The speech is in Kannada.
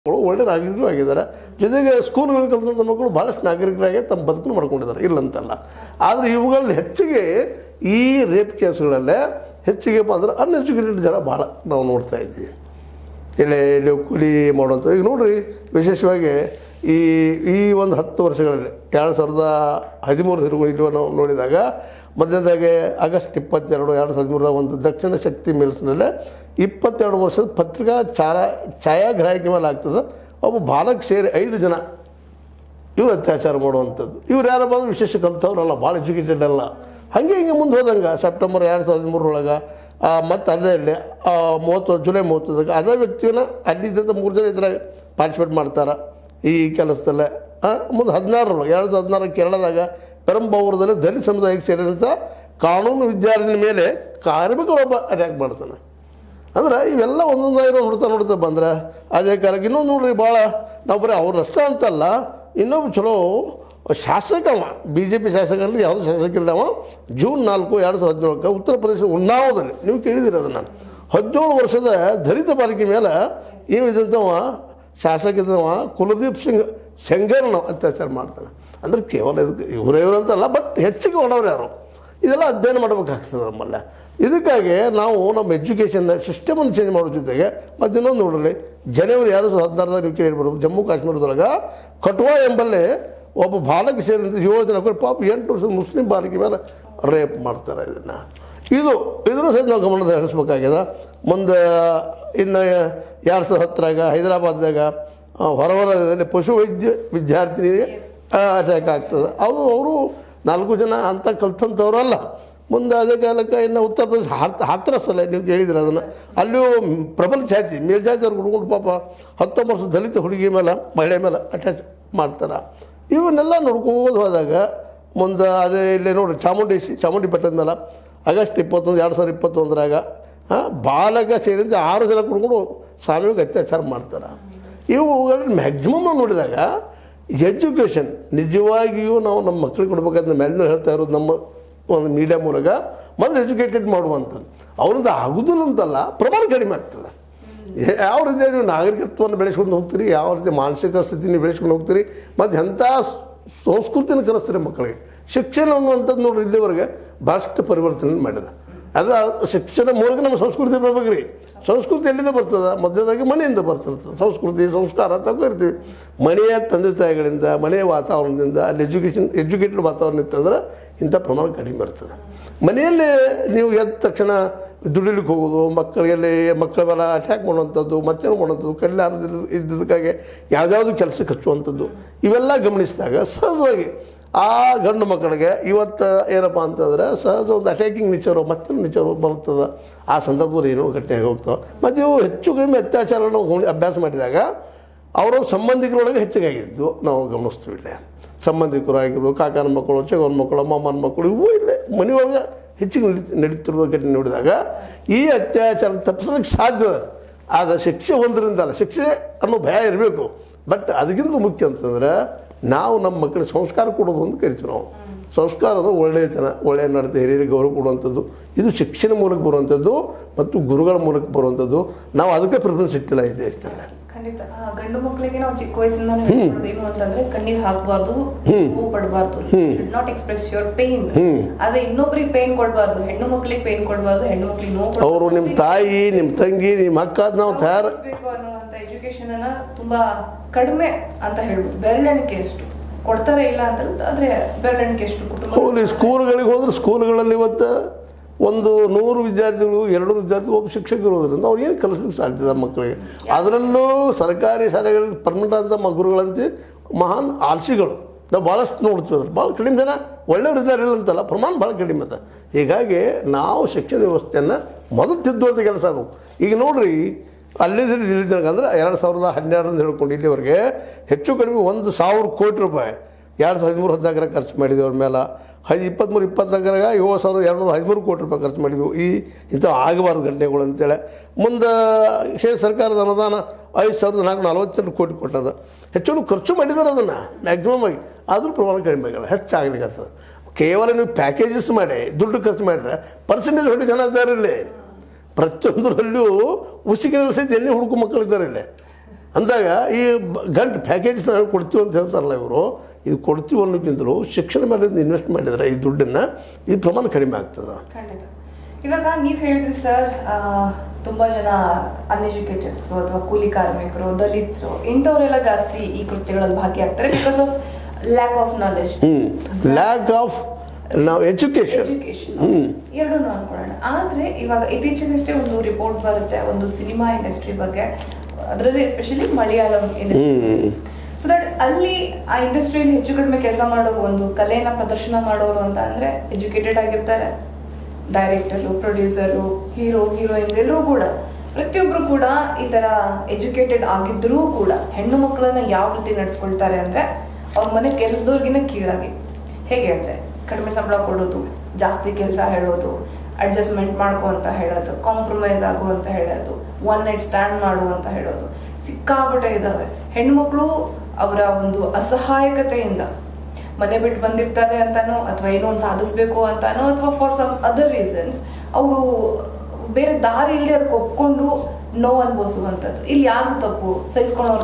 ಮಕ್ಕಳು ಒಳ್ಳೆ ನಾಗರಿಕರು ಆಗಿದ್ದಾರೆ ಜೊತೆಗೆ ಸ್ಕೂಲ್ಗಳು ಕಲಿತಂಥ ಮಕ್ಕಳು ಭಾಳಷ್ಟು ನಾಗರಿಕರಾಗಿ ತಮ್ಮ ಬದುಕನ್ನು ಮಾಡ್ಕೊಂಡಿದ್ದಾರೆ ಇಲ್ಲಂತಲ್ಲ ಆದರೆ ಇವುಗಳಲ್ಲಿ ಹೆಚ್ಚಿಗೆ ಈ ರೇಪ್ ಕೇಸ್ಗಳಲ್ಲೇ ಹೆಚ್ಚಿಗೆ ಅಂದ್ರೆ ಅನ್ಎಜುಕೇಟೆಡ್ ಜನ ಭಾಳ ನಾವು ನೋಡ್ತಾ ಇದ್ದೀವಿ ಇಲ್ಲಿ ಇಲ್ಲಿ ಕೂಲಿ ಮಾಡುವಂಥ ಈಗ ನೋಡ್ರಿ ವಿಶೇಷವಾಗಿ ಈ ಈ ಒಂದು ಹತ್ತು ವರ್ಷಗಳಲ್ಲಿ ಎರಡು ಸಾವಿರದ ಹದಿಮೂರು ಹಿರುಗು ಇಲ್ಲಿ ನಾವು ನೋಡಿದಾಗ ಮಧ್ಯದಾಗೆ ಆಗಸ್ಟ್ ಇಪ್ಪತ್ತೆರಡು ಎರಡು ಸಾವಿರದ ಹದಿಮೂರರ ಒಂದು ದಕ್ಷಿಣ ಶಕ್ತಿ ಮಿಲ್ಸ್ನಲ್ಲೇ ಇಪ್ಪತ್ತೆರಡು ವರ್ಷದ ಪತ್ರಿಕಾ ಚಾರ ಛಾಯಾಗ್ರಾಹಕಿ ಮೇಲೆ ಆಗ್ತದೆ ಒಬ್ಬ ಬಾಲಕ್ ಸೇರಿ ಐದು ಜನ ಇವ್ರು ಅತ್ಯಾಚಾರ ಮಾಡುವಂಥದ್ದು ಇವ್ರು ಯಾರು ಬಂದು ವಿಶೇಷ ಕಲ್ತವ್ರಲ್ಲ ಭಾಳ ಎಜುಕೇಟೆಡ್ ಅಲ್ಲ ಹಾಗೆ ಹಿಂಗೆ ಮುಂದೆ ಹೋದಂಗೆ ಸೆಪ್ಟೆಂಬರ್ ಎರಡು ಸಾವಿರದ ಹದಿಮೂರರೊಳಗೆ ಮತ್ತು ಅದೇ ಅಲ್ಲಿ ಆ, ಮೂವತ್ತು ಜುಲೈ ಮೂವತ್ತೊಂದಕ್ಕೆ ಅದೇ ವ್ಯಕ್ತಿನ ಅಲ್ಲಿದ್ದಂಥ ಮೂರು ಜನ ಇದ್ರಾಗ ಪಾರ್ಟಿಸಿಪೇಟ್ ಮಾಡ್ತಾರೆ ಈ ಕೆಲಸದಲ್ಲೇ ಮುಂದೆ ಹದಿನಾರರೊಳಗೆ ಎರಡು ಸಾವಿರದ ಹದಿನಾರು ಕೇರಳದಾಗ ಪೆರಂಬಾವೂರದಲ್ಲಿ ದಲಿತ ಸಮುದಾಯಕ್ಕೆ ಸೇರಿದಂಥ ಕಾನೂನು ವಿದ್ಯಾರ್ಥಿನ ಮೇಲೆ ಕಾರ್ಮಿಕರೊಬ್ಬ ಅಟ್ಯಾಕ್ ಮಾಡ್ತಾನೆ ಅಂದ್ರೆ ಇವೆಲ್ಲ ಒಂದೊಂದಾಗಿರೋ ನೋಡ್ತಾ ನೋಡ್ತಾ ಬಂದ್ರೆ ಅದೇ ಕಾಲಕ್ಕೆ ಇನ್ನೊಂದು ನೋಡ್ರಿ ಭಾಳ ನಾವು ಬರೀ ಅವ್ರನ್ನಷ್ಟ ಅಂತಲ್ಲ ಇನ್ನೊಬ್ಬ ಚಲೋ ಶಾಸಕ ಅವ ಬಿ ಜೆ ಪಿ ಶಾಸಕ ಅಂದ್ರೆ ಯಾವುದೋ ಶಾಸಕ ಇಲ್ಲ ಅವ ಜೂನ್ ನಾಲ್ಕು ಎರಡು ಸಾವಿರದ ಹದಿನೇಳಕ್ಕೆ ಉತ್ತರ ಪ್ರದೇಶ ಉನ್ನಾವದಲ್ಲಿ ನೀವು ಕೇಳಿದಿರಿ ಅದನ್ನು ಹದಿನೇಳು ವರ್ಷದ ದಲಿತ ಬಾಲಿಕೆ ಮೇಲೆ ಏನಿದಂಥವ ಶಾಸಕ ಇದ್ದವ ಕುಲದೀಪ್ ಸಿಂಗ್ ಸೆಂಗರ್ನ ಅತ್ಯಾಚಾರ ಮಾಡ್ತಾನೆ ಅಂದ್ರೆ ಕೇವಲ ಇದಕ್ಕೆ ಇವರೇ ಇವರಂತಲ್ಲ ಬಟ್ ಹೆಚ್ಚಿಗೆ ಹೊಡೋರು ಯಾರು ಇದೆಲ್ಲ ಅಧ್ಯಯನ ಮಾಡಬೇಕಾಗ್ತದೆ ನಮ್ಮಲ್ಲ ಇದಕ್ಕಾಗಿ ನಾವು ನಮ್ಮ ಎಜುಕೇಷನ್ ಸಿಸ್ಟಮನ್ನು ಚೇಂಜ್ ಮಾಡೋ ಜೊತೆಗೆ ಮತ್ತು ಇನ್ನೊಂದು ನೋಡಲಿ ಜನವರಿ ಎರಡು ಸಾವಿರದ ಹದಿನಾರದಾಗ ನೀವು ಕೇಳಿರ್ಬೋದು ಜಮ್ಮು ಕಾಶ್ಮೀರದೊಳಗೆ ಕಟ್ವಾ ಎಂಬಲ್ಲಿ ಒಬ್ಬ ಬಾಲಕ ಸೇರಿದಂತೆ ಯೋಜನೆ ಕೊಟ್ಟು ಪಾಪ ಎಂಟು ವರ್ಷದ ಮುಸ್ಲಿಂ ಬಾಲಕಿ ಮೇಲೆ ರೇಪ್ ಮಾಡ್ತಾರೆ ಇದನ್ನು ಇದು ಇದನ್ನು ಸಹಿತ ನಾವು ಗಮನದ ಹರಿಸ್ಬೇಕಾಗ್ಯದ ಮುಂದೆ ಇನ್ನು ಎರಡು ಸಾವಿರದ ಹತ್ತರಾಗ ಹೈದರಾಬಾದ್ದಾಗ ಆ, ಹೊರವಲಯದಲ್ಲಿ ಪಶು ವೈದ್ಯ ವಿದ್ಯಾರ್ಥಿನಿಗೆ ಅಟ್ಯಾಕ್ ಆಗ್ತದೆ ಅವರು ಅವರು ನಾಲ್ಕು ಜನ ಅಂತ ಕಲ್ತಂಥವ್ರಲ್ಲ ಮುಂದೆ ಅದೇ ಕಾಲಕ್ಕೆ ಇನ್ನು ಉತ್ತರ ಪ್ರದೇಶ ಹತ್ ಹಾತ್ರಸ್ ಅಲ್ಲ ನೀವು ಕೇಳಿದ್ರೆ ಅದನ್ನು ಅಲ್ಲಿಯೂ ಪ್ರಬಲ ಜಾತಿ ಮೇಲ್ಜಾತಿಯವ್ರು ಹುಡ್ಕೊಂಡು ಪಾಪ ಹತ್ತೊಂಬತ್ತು ವರ್ಷದ ದಲಿತ ಹುಡುಗಿ ಮೇಲೆ ಮಹಿಳೆ ಮೇಲೆ ಅಟ್ಯಾಚ್ ಮಾಡ್ತಾರೆ ಇವನ್ನೆಲ್ಲ ನೋಡ್ಕೋದು ಹೋದಾಗ ಮುಂದೆ ಅದೇ ಇಲ್ಲಿ ನೋಡಿ ಚಾಮುಂಡೇಶಿ ಚಾಮುಂಡಿ ಬೆಟ್ಟದ ಮೇಲೆ ಆಗಸ್ಟ್ ಇಪ್ಪತ್ತೊಂದು ಎರಡು ಸಾವಿರದ ಇಪ್ಪತ್ತೊಂದರಾಗ ಹಾಂ ಬಾಲಕ ಸೇರಿದಂತೆ ಆರು ಜನ ಕುಡ್ಕೊಂಡು ಸ್ವಾಮಿಗೆ ಅತ್ಯಾಚಾರ ಮಾಡ್ತಾರೆ ಇವುಗಳಲ್ಲಿ ಮ್ಯಾಕ್ಸಿಮಮ್ ನಾವು ನೋಡಿದಾಗ ಎಜುಕೇಷನ್ ನಿಜವಾಗಿಯೂ ನಾವು ನಮ್ಮ ಮಕ್ಕಳಿಗೆ ಕೊಡ್ಬೇಕಂತ ಮೇಲಿನ ಹೇಳ್ತಾ ಇರೋದು ನಮ್ಮ ಒಂದು ಮೀಡಿಯಾ ಮೂಲಕ ಮೊದಲು ಎಜುಕೇಟೆಡ್ ಮಾಡುವಂಥದ್ದು ಅವರಿಂದ ಆಗುದಿಲ್ಲ ಅಂತಲ್ಲ ಪ್ರಮಾಣ ಕಡಿಮೆ ಆಗ್ತದೆ ಏ- ಯಾವ ರೀತಿ ನೀವು ನಾಗರಿಕತ್ವವನ್ನು ಬೆಳೆಸ್ಕೊಂಡು ಹೋಗ್ತೀರಿ ಯಾವ ರೀತಿ ಮಾನಸಿಕ ಸ್ಥಿತಿನ ಬೆಳೆಸ್ಕೊಂಡು ಹೋಗ್ತೀರಿ ಮತ್ತು ಎಂಥ ಸ್- ಸಂಸ್ಕೃತಿನ ಕಲಿಸ್ತೀರಿ ಮಕ್ಕಳಿಗೆ ಶಿಕ್ಷಣ ಅನ್ನುವಂಥದ್ದು ನೋಡ್ರಿ ಇಲ್ಲಿವರೆಗೆ ಭಾಳಷ್ಟು ಪರಿವರ್ತನೆ ಮಾಡಿದೆ ಅದು ಶಿಕ್ಷಣ ಮೂಲಕ ನಮ್ಮ ಸಂಸ್ಕೃತಿ ಬರ್ಬೇಕು ರೀ ಸಂಸ್ಕೃತಿ ಎಲ್ಲಿಂದ ಬರ್ತದೆ ಮಧ್ಯದಾಗಿ ಮನೆಯಿಂದ ಬರ್ತಿರ್ತದೆ ಸಂಸ್ಕೃತಿ ಸಂಸ್ಕಾರ ತಗೋರ್ತೀವಿ ಮನೆಯ ತಂದೆ ತಾಯಿಗಳಿಂದ ಮನೆಯ ವಾತಾವರಣದಿಂದ ಅಲ್ಲಿ ಎಜುಕೇಷನ್ ಎಜುಕೇಟೆಡ್ ವಾತಾವರಣ ಇತ್ತಂದ್ರೆ ಇಂಥ ಪ್ರಮಾಣ ಕಡಿಮೆ ಇರ್ತದೆ ಮನೆಯಲ್ಲಿ ನೀವು ಎದ್ದ ತಕ್ಷಣ ದುಡಿಲಿಕ್ಕೆ ಹೋಗೋದು ಮಕ್ಕಳಿಗೆ ಮಕ್ಕಳ ಮೇಲೆ ಅಟ್ಯಾಕ್ ಮಾಡುವಂಥದ್ದು ಮತ್ತೇನು ಮಾಡುವಂಥದ್ದು ಕಲ್ಯಾಣ ಇದ್ದದಕ್ಕಾಗಿ ಯಾವುದ್ಯಾವುದು ಕೆಲಸಕ್ಕೆ ಹಚ್ಚುವಂಥದ್ದು ಇವೆಲ್ಲ ಗಮನಿಸಿದಾಗ ಸಹಜವಾಗಿ ಆ ಗಂಡು ಮಕ್ಕಳಿಗೆ ಇವತ್ತು ಏನಪ್ಪ ಅಂತಂದ್ರೆ ಸಹಜ ಒಂದು ಅಟ್ಯಾಕಿಂಗ್ ನೇಚರು ಮತ್ತೆ ನೇಚರು ಬರ್ತದೆ ಆ ಸಂದರ್ಭದಲ್ಲಿ ಏನೋ ಗಟ್ಟಿಯಾಗಿ ಹೋಗ್ತಾವೆ ಮತ್ತು ಇವು ಹೆಚ್ಚು ಕಡಿಮೆ ಅತ್ಯಾಚಾರ ನಾವು ಗಮನ- ಅಭ್ಯಾಸ ಮಾಡಿದಾಗ ಅವರ ಸಂಬಂಧಿಕರೊಳಗೆ ಹೆಚ್ಚಿಗಾಗಿದ್ದು ನಾವು ಗಮನಿಸ್ತೀವಿ ಇಲ್ಲೇ ಸಂಬಂಧಿಕರು ಆಗಿರ್ಬೋದು ಕಾಕನ ಮಕ್ಕಳು ಚಿಗವನ ಮಕ್ಕಳು ಮಾಮನ ಮಕ್ಕಳು ಇವು ಇಲ್ಲೇ ಮನೆಯೊಳಗೆ ಹೆಚ್ಚಿಗೆ ನಡಿ ನಡೀತಿರುವ ಘಟನೆ ನೋಡಿದಾಗ ಈ ಅತ್ಯಾಚಾರ ತಪ್ಪಿಸಲಿಕ್ಕೆ ಸಾಧ್ಯ ಆದರೆ ಶಿಕ್ಷೆ ಒಂದರಿಂದಲ್ಲ ಶಿಕ್ಷೆ ಅನ್ನೋ ಭಯ ಇರಬೇಕು ಬಟ್ ಅದಕ್ಕಿಂತ ಮುಖ್ಯ ಅಂತಂದ್ರೆ ನಾವು ನಮ್ಮ ಮಕ್ಕಳಿಗೆ ಸಂಸ್ಕಾರ ಕೊಡೋದು ಅಂತ ಕರಿತೀವಿ ನಾವು ಸಂಸ್ಕಾರ ಅಂದರೆ ಒಳ್ಳೆಯ ಜನ ಒಳ್ಳೆಯ ನಡತೆ ಹಿರಿಯರಿಗೆ ಗೌರವ ಕೊಡುವಂಥದ್ದು ಇದು ಶಿಕ್ಷಣ ಮೂಲಕ ಬರುವಂಥದ್ದು ಮತ್ತು ಗುರುಗಳ ಮೂಲಕ ಬರುವಂಥದ್ದು ನಾವು ಅದಕ್ಕೆ ಪ್ರಿಫರೆನ್ಸ್ ಇಟ್ಟಿಲ್ಲ ಈ ದೇಶದಲ್ಲಿ ಖಂಡಿತ ಆ, ಗಂಡು ಮಕ್ಕಳಿಗೆ ನಾವು ಚಿಕ್ಕ ವಯಸ್ಸಿಂದಾನು ಹೇಳ್ಕೊಡೋದು ಏನು ಅಂತಂದ್ರೆ ಕಣ್ಣೀರ್ ಹಾಕಬಾರ್ದು ನೋವು ಪಡಬಾರ್ದು should not express your pain ಆದ್ರೆ ಇನ್ನೊಬ್ರಿಗೆ ಪೇನ್ ಕೊಡಬಾರ್ದು ಹೆಣ್ಣು ಮಕ್ಕಳಿಗೆ ಪೇನ್ ಕೊಡಬಾರ್ದು ಹೆಣ್ಣು ಮಕ್ಕಳಿಗೆ ನೋವು ಅವರು ನಿಮ್ಮ ತಾಯಿ ನಿಮ್ಮ ತಂಗಿ ನಿಮ್ಮ ಅಕ್ಕ ಅದ್ ನಾವು ತಯಾರು ಬೇಕು ಅನ್ನುವಂತ ಎಜುಕೇಶನ್ ಅನ್ನ ತುಂಬಾ ಕಡಿಮೆ ಅಂತ ಹೇಳ್ಬೋದು ಬೆರಳೆಣಿಕೆ ಎಷ್ಟು ಕೊಡ್ತಾರೆ ಇಲ್ಲ ಅಂತಲ್ಲ ಆದ್ರೆ ಬೆರಳೆಣಿಕೆ ಎಷ್ಟು ಕುಟುಂಬ ಹೋಗ್ಲಿ ಸ್ಕೂಲ್ಗಳಿಗೆ ಹೋದ್ರೆ ಸ್ಕೂಲ್ಗಳಲ್ಲಿ ಇವತ್ತು ಒಂದು ನೂರು ವಿದ್ಯಾರ್ಥಿಗಳು ಎರಡು ವಿದ್ಯಾರ್ಥಿಗಳು ಒಬ್ಬ ಶಿಕ್ಷಕ ಇರೋದ್ರಿಂದ ಅವ್ರು ಏನು ಕಲಿಸ್ಲಿಕ್ಕೆ ಸಾಧ್ಯ ಇದೆ ಮಕ್ಕಳಿಗೆ ಅದರಲ್ಲೂ ಸರ್ಕಾರಿ ಶಾಲೆಗಳಲ್ಲಿ ಪರ್ಮನೆಂಟ್ ಅಂತ ಮ- ಗುರುಗಳಂತೆ ಮಹಾನ್ ಆಲ್ಸಿಗಳು ನಾವು ಭಾಳಷ್ಟು ನೋಡ್ತೀವಿ ಅದ್ರ ಭಾಳ ಕಡಿಮೆ ಜನ ಒಳ್ಳೆಯವ್ರು ಇದ್ದಾರೆ ಇಲ್ಲ ಅಂತಲ್ಲ ಪ್ರಮಾಣ ಭಾಳ ಕಡಿಮೆ ಅದ ಹೀಗಾಗಿ ನಾವು ಶಿಕ್ಷಣ ವ್ಯವಸ್ಥೆಯನ್ನು ಮೊದಲು ತಿದ್ದುವಂಥ ಕೆಲಸ ಆಗಬೇಕು ಈಗ ನೋಡ್ರಿ ಅಲ್ಲಿದ್ದ ಇಲ್ಲಿದ್ದಾಗ ಅಂದ್ರೆ ಎರಡು ಸಾವಿರದ ಹನ್ನೆರಡರಿಂದ ಹೇಳ್ಕೊಂಡು ಇಲ್ಲಿವರೆಗೆ ಹೆಚ್ಚು ಕಡಿಮೆ ಒಂದು ಸಾವಿರ ಕೋಟಿ ರೂಪಾಯಿ ಎರಡು ಸಾವಿರದ ಹದಿಮೂರು ಹದಿನಾಲ್ಕರ ಖರ್ಚು ಮಾಡಿದ್ವಿ ಅವ್ರ ಮೇಲೆ ಐದು ಇಪ್ಪತ್ತ್ಮೂರು ಇಪ್ಪತ್ನಾಲ್ಕರಾಗ ಏಳು ಸಾವಿರದ ಎರಡು ನೂರ ಹದಿಮೂರು ಕೋಟಿ ರೂಪಾಯಿ ಖರ್ಚು ಮಾಡಿದ್ವು ಈ ಇಂಥ ಆಗಬಾರ್ದು ಘಟನೆಗಳು ಅಂತೇಳಿ ಮುಂದೆ ಕೇಂದ್ರ ಸರ್ಕಾರದ ಅನುದಾನ ಐದು ಸಾವಿರದ ನಾಲ್ಕು ನಲವತ್ತೆಂಟು ಕೋಟಿ ಕೊಟ್ಟದ ಹೆಚ್ಚು ಖರ್ಚು ಮಾಡಿದ್ದಾರೆ ಅದನ್ನು ಮ್ಯಾಕ್ಸಿಮಮ್ ಆಗಿ ಆದರೂ ಪ್ರಮಾಣ ಕಡಿಮೆ ಆಗಲ್ಲ ಹೆಚ್ಚಾಗಲಿಕ್ಕೆ ಆಗ್ತದೆ ಕೇವಲ ನೀವು ಪ್ಯಾಕೇಜಸ್ ಮಾಡಿ ದುಡ್ಡು ಖರ್ಚು ಮಾಡಿದ್ರೆ ಪರ್ಸೆಂಟೇಜ್ ಹೊಡಿ ಜನ ಇದ್ದಾರೆ ಇಲ್ಲಿ ಪ್ರತಿಯೊಂದರಲ್ಲೂ ಉಸಿಕಿನಲ್ಲಿ ಸಹಿತ ಎಣ್ಣೆ ಹುಡುಕು ಮಕ್ಕಳಿದ್ದಾರೆ ಇಲ್ಲಿ ಅಂದಾಗ ಈ ಬ- ಗಂಟು ಪ್ಯಾಕೇಜ್ ನಾವು ಕೊಡ್ತೀವಿ ಅಂತ ಹೇಳ್ತಾರಲ್ಲ ಇವರು ಇದು ಕೊಡ್ತೀವಿ ಅನ್ನೋಕ್ಕಿಂತಲೂ ಶಿಕ್ಷಣ ಮೇಲೆ ಇನ್ವೆಸ್ಟ್ ಮಾಡಿದರೆ ಈ ದುಡ್ಡನ್ನು ಈ ಪ್ರಮಾಣ ಕಡಿಮೆ ಆಗ್ತದೆ ಖಂಡಿತ ಇವಾಗ ನೀವ್ ಹೇಳಿದ್ರಿ ಸರ್ ತುಂಬಾ ಜನ ಅನ್ಎಜುಕೇಟೆಡ್ಸ್ ಅಥವಾ ಕೂಲಿ ಕಾರ್ಮಿಕರು ದಲಿತರು ಇಂಥವರೆಲ್ಲ ಜಾಸ್ತಿ ಈ ಕೃತ್ಯಗಳಲ್ಲಿ ಭಾಗಿಯಾಗ್ತಾರೆ because of lack of knowledge ಹ್ಞೂ ಲ್ಯಾಕ್ ಆಫ್ ನಾವು ಎಜುಕೇಷನ್ ಎಜುಕೇಶನ್ ಎರಡೂ ಅನ್ಕೊಳ್ಳೋಣ ಆದ್ರೆ ಇವಾಗ ಇತ್ತೀಚೆಗಷ್ಟೇ ಒಂದು ರಿಪೋರ್ಟ್ ಬರುತ್ತೆ ಒಂದು ಸಿನಿಮಾ ಇಂಡಸ್ಟ್ರಿ ಬಗ್ಗೆ ಅದರಲ್ಲಿ especially Malayalam industry so that ಅಲ್ಲಿ ಆ ಇಂಡಸ್ಟ್ರಿಯಲ್ಲಿ ಹೆಚ್ಚು ಕಡಿಮೆ ಕೆಲಸ ಮಾಡೋರು ಒಂದು ಕಲೆನ ಪ್ರದರ್ಶನ ಮಾಡೋರು ಅಂತ ಅಂದ್ರೆ ಎಜುಕೇಟೆಡ್ ಆಗಿರ್ತಾರೆ ಡೈರೆಕ್ಟರು ಪ್ರೊಡ್ಯೂಸರು ಹೀರೋ ಹೀರೋಯಿನ್ಸ್ ಎಲ್ಲರೂ ಕೂಡ ಪ್ರತಿಯೊಬ್ರು ಕೂಡ ಈ ತರ ಎಜುಕೇಟೆಡ್ ಆಗಿದ್ರೂ ಕೂಡ ಹೆಣ್ಣು ಮಕ್ಕಳನ್ನ ಯಾವ ರೀತಿ ನಡ್ಸ್ಕೊಳ್ತಾರೆ ಅಂದ್ರೆ ಅವ್ರ ಮನೆ ಕೆಲಸದವ್ರಿಗಿನ ಕೀಳಾಗಿ ಹೇಗೆ ಅಂದ್ರೆ ಕಡಿಮೆ ಸಂಬಳ ಕೊಡೋದು ಜಾಸ್ತಿ ಕೆಲಸ ಹೇಳೋದು ಅಡ್ಜಸ್ಟ್ಮೆಂಟ್ ಮಾಡ್ಕೊ ಅಂತ ಹೇಳೋದು ಕಾಂಪ್ರಮೈಸ್ ಆಗು ಅಂತ ಹೇಳೋದು ಒನ್ ನೈಟ್ ಸ್ಟ್ಯಾಂಡ್ ಮಾಡು ಅಂತ ಹೇಳೋದು ಸಿಕ್ಕಾಪಟ್ಟೆ ಇದಾವೆ ಹೆಣ್ಮಕ್ಳು ಅವರ ಒಂದು ಅಸಹಾಯಕತೆಯಿಂದ ಮನೆ ಬಿಟ್ಟು ಬಂದಿರ್ತಾರೆ ಅಂತಾನೋ ಅಥವಾ ಏನೋ ಒಂದು ಸಾಧಿಸ್ಬೇಕು ಅಂತಾನೋ ಅಥವಾ ಫಾರ್ ಸಮ್ ಅದರ್ ರೀಸನ್ಸ್ ಅವರು ಬೇರೆ ದಾರಿ ಇಲ್ಲಿ ಅದಕ್ಕೆ ಒಪ್ಕೊಂಡು ನೋವು ಅನ್ಭವಿಸುವಂಥದ್ದು ಇಲ್ಲಿ ಯಾರ್ದು ತಪ್ಪು ಸಹಿಸ್ಕೊಂಡವ್ರ